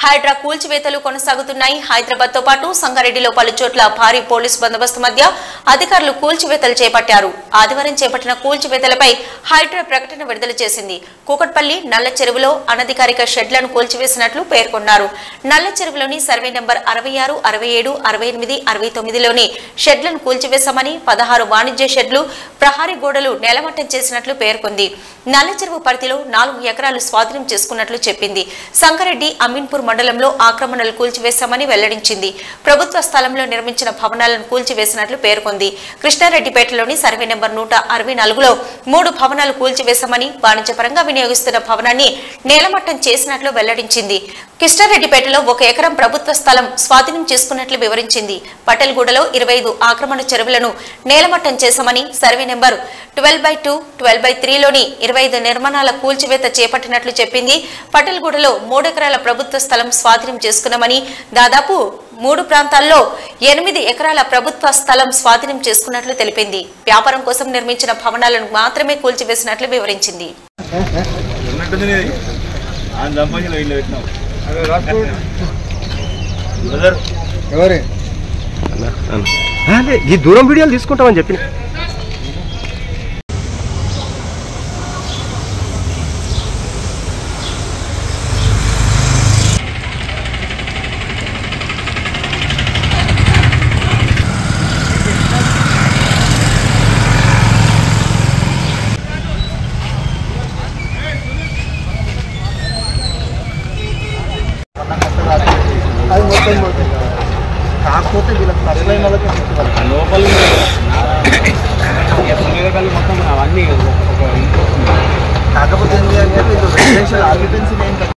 హైడ్రా కూల్చివేతలు కొనసాగుతున్నాయి హైదరాబాద్ తో పాటు సంగారెడ్డిలో పలు చోట్ల భారీ పోలీసు బందోబస్తు మధ్య అధికారులు కూల్చివేతలు చేపట్టారు ఆదివారం చేపట్టిన కూల్చివేతలపై హైడ్రా ప్రకటన విడుదల చేసింది కూకట్పల్లి నల్ల చెరువులో అనధికారిక షెడ్లను కూల్చివేసినట్లు పేర్కొన్నారు నల్ల చెరువులోని సర్వే నెంబర్ అరవై ఆరు అరవై ఏడు అరవై ఎనిమిది అరవై తొమ్మిదిలోని షెడ్లను కూల్చివేశామని పదహారు వాణిజ్య షెడ్లు ప్రహారీ గోడలు నేలమట్టం చేసినట్లు పేర్కొంది నల్ల చెరువు పరిధిలో నాలుగు ఎకరాలు స్వాధీనం చేసుకున్నట్లు చెప్పింది సంగారెడ్డి అమీన్పూర్ మండలంలో ఆక్రమణలు కూల్చివేశామని వెల్లడించింది ప్రభుత్వ స్థలంలో నిర్మించిన భవనాలను కూల్చివేసినట్లు పేర్కొంది కృష్ణారెడ్డిపేటలోని సర్వే నెంబర్ నూట అరవై నాలుగులో మూడు భవనాలు కూల్చివేశామని వాణిజ్యపరంగా వినియోగిస్తున్న భవనాన్ని నేలమట్టం చేసినట్లు వెల్లడించింది కృష్ణారెడ్డిపేటలో ఒక ఎకరం ప్రభుత్వ స్థలం స్వాధీనం చేసుకున్నట్లు వివరించింది పటేల్గూడలో ఇరవై ఐదు ఆక్రమణ చెరువులను నేలమట్టం చేశామని survey number twelve by two twelve by త్రీలోని ఇరవై ఐదు నిర్మాణాల కూల్చివేత చేపట్టినట్లు చెప్పింది పటేల్గూడలో మూడెకరాల ప్రభుత్వ స్థలం స్వాధీనం చేసుకున్నామని దాదాపు మూడు ప్రాంతాల్లో ఎనిమిది ఎకరాల ప్రభుత్వ స్థలం స్వాధీనం చేసుకున్నట్లు తెలిపింది వ్యాపారం కోసం నిర్మించిన భవనాలను మాత్రమే కూల్చివేసినట్లు వివరించింది ఉన్నట్టుంది నీది. ఆయన సంపాదించిన ఇల్లు పెట్టినావు బ్రదర్ ఎవరే అదే ఈ దూరం వీడియోలు తీసుకుంటామని చెప్పిన అది మొత్తం పోతుంది కాకపోతే వీళ్ళకి అసలైన వాళ్ళకి ఆ లోపల మొత్తం అవన్నీ ఒక కాకపోతే ఏంటి అంటే వీళ్ళు రెసిడెన్షియల్ ఆక్యుపెన్సీ ఏం కాదు.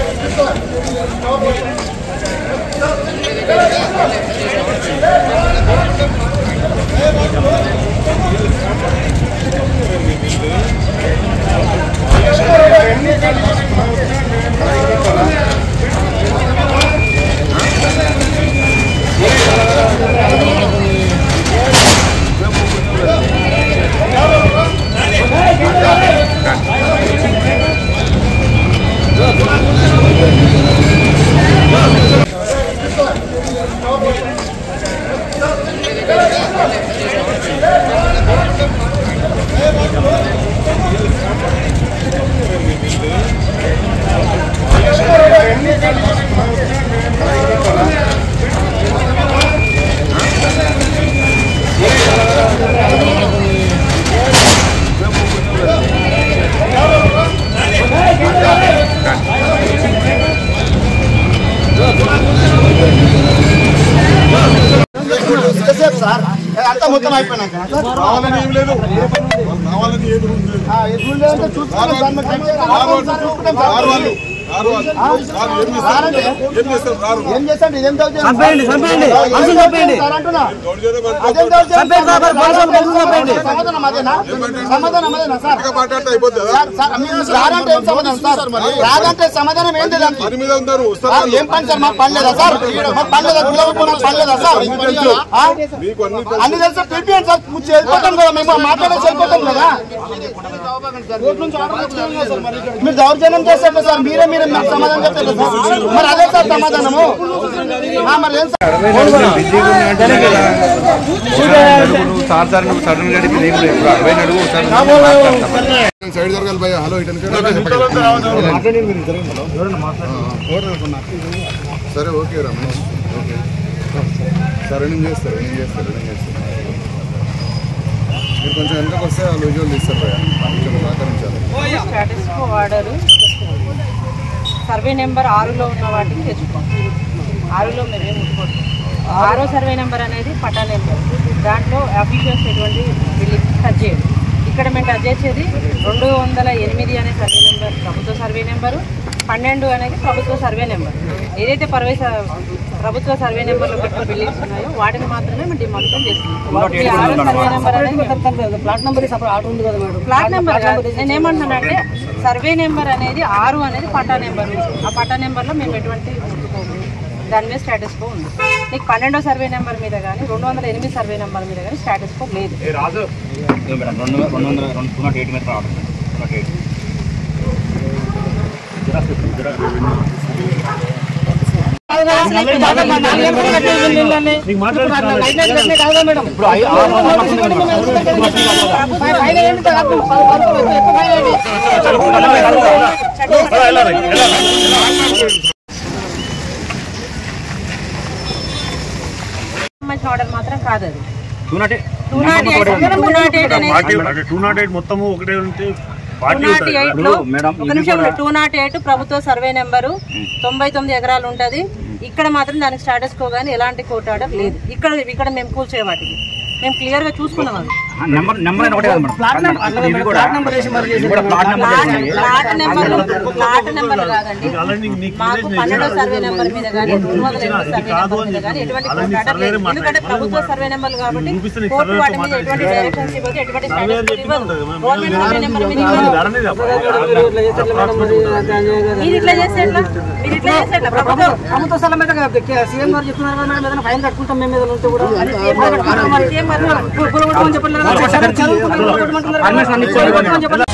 ఎంతసేపు సార్ అంతా మొత్తం అయిపోయినాక రావాలని ఏం లేదు రావాలని ఏది ఉంది ఆ, ఎదురు లేదంటే చూసుకుంటాం సార్ మరి టెన్షన్ రావాలి సార్, చూసుకుంటాం సార్. రారు వాళ్ళు రారు వాళ్ళు రారు ఏం చేస్తారు ఏం చేస్తారు రారు ఏం చేస్తాండి ఇదేం దౌర్జన్యం? చంపేయండి, చంపేయండి. ఏం మనుషులు చంపేయండి. సార్ అంటున్నా దౌర్జన్యం అంటే అదేం దౌర్జన్యం? చంపేయండి సార్, మరి మనుషులు మనుషులు చంపేయండి. సమాధానం అదేనా సమాధానం అదేనా సార్ ఇంకా మాట్లాడితే అయిపోతుంది కదా సార్, సార్, మీరు రాదంటే ఏం సమాధానం సార్ రాదంటే సమాధానం ఏం లేదు దానికి. పని మీద ఉన్నారు ఆ, వస్తారు ఏం పని సార్ మాకు పని లేదా సార్ మాకు పని లేదా గుళ్ళకు మాకు పని లేదా సార్ ఆ? మీకు అన్ని తెలుసు. అన్ని తెలుసా పిలిపియండి సార్ కూర్చో వెళ్ళిపోతాం కదా మేము మాట్లాడేసి వెళ్ళిపోతాం కదా మీరు దౌర్జన్యం చేస్తారు సార్ మీరే మీరే మాకు సమాధానం చెప్తారు సార్ మరి అదే సార్ సమాధానము ఆ, మరి ఏం సార్ సార్ సార్ నువ్వు సడన్ గా అడిగితే నేను కూడా అరవై అడుగు సైడ్ జరగాలి భయ్య హలో ఇటు సరే ఓకే రమేష్ ఓకే సరే నేను చేస్తారు నేను చేస్తారు నేను చేస్తారు మీరు కొంచెం వెనకకు వస్తే వాళ్ళు విజువల్ తీస్తారు భయ్య కొంచెం సహకరించాలి స్టాటస్ కో వాడారు సర్వే నెంబర్ ఆరులో ఉన్న వాటిని తెచ్చుకోం ఆరులో మేమేం ముట్టుకోవద్దు ఆరో సర్వే నెంబర్ అనేది పటా నెంబర్ దాంట్లో అఫీషియల్స్ ఎటువంటి వీళ్ళు టచ్ చేయరు ఇక్కడ మేము టచ్ చేసేది రెండు వందల ఎనిమిది అనే సర్వే నెంబర్ ప్రభుత్వ సర్వే నెంబరు పన్నెండు అనేది ప్రభుత్వ సర్వే నెంబర్ ఏదైతే పర్వే ప్రభుత్వ సర్వే నెంబర్లో పెట్టిన బిల్డింగ్స్ ఉన్నాయో వాటిని మాత్రమే మేము డిమాలిషన్ చేస్తున్నాం ఈ ఆరో సర్వే నెంబర్ అనేది ప్లాట్ నెంబర్ ఆర్డర్ ఉంది కదా మేడం ప్లాట్ నెంబర్ కాదు. నేను ఏమంటున్నానంటే సర్వే నెంబర్ అనేది ఆరు అనేది పట్టా నెంబర్ ఆ పట్టా నెంబర్లో మేము ఎటువంటి ముట్టుకోము దాని మీద స్టేటస్ కో ఉంది నీకు పన్నెండో సర్వే నెంబర్ మీద కానీ రెండు వందల ఎనిమిది సర్వే నెంబర్ మీద కానీ స్టేటస్ కో లేదు మేడం రెండు రెండు వందల రెండు two nought eight meter order two nought eight సంబంధించిన ఆర్డర్ మాత్రం కాదు అది two nought two nought eight two nought eight అనేది టూ నాట్ ఎయిట్ మొత్తము ఒకటే ఉంటే టూ నాట్ ఎయిట్ లో ఒక నిమిషం టూ నాట్ ఎయిట్ ప్రభుత్వ సర్వే నెంబరు తొంభై తొమ్మిది ఎకరాలు ఉంటది ఇక్కడ మాత్రం దానికి స్టాటస్ కో కానీ ఎలాంటి కోర్టు ఆర్డర్ లేదు ఇక్కడ ఇక్కడ మేము కూల్చే వాటికి మేము క్లియర్ గా చూసుకున్నాం అది నెంబర్ నెంబర్ ఒకటే కదా మేడం ఇవి కూడా ఇవి కూడా ప్లాట్ నెంబర్ ప్లాట్ నెంబర్లు ప్లాట్ నెంబర్లు కాదండి మాకు పన్నెండో సర్వే నెంబర్ మీద కానీ రెండు వందల ఎనిమిది సర్వే నెంబర్ మీద కానీ ఎటువంటి కోర్టు ఆర్డర్ లేదు ఎందుకంటే ప్రభుత్వ సర్వే నెంబర్లు కాబట్టి కోర్టు వాటి మీద ఎటువంటి డైరెక్షన్స్ ఇవ్వదు ఎటువంటి స్టాటస్ ఇవ్వదు గవర్నమెంట్ సర్వే నెంబర్ మీద ఇవ్వదు మీరు ఇట్లా చేస్తే ఎట్లా మీరు ఇట్లా చేస్తే ఎట్లా ప్రభుత్వం ప్రభుత్వ స్థలం మీద సీఎం గారు చెప్తున్నారు కదా మేడం ఏదైనా ఫైన్ కట్టుకుంటాం మేము ఏదైనా ఉంటే కూడా ఏం కట్టుకుంటాం మరి, ఏం కట్టుకుంటాం? కూలగొట్టమని చెప్పలేదు కదా. చెరువు కూలగొట్టమంటున్నారు కదా. కూలగొట్టమని చెప్పలేదు.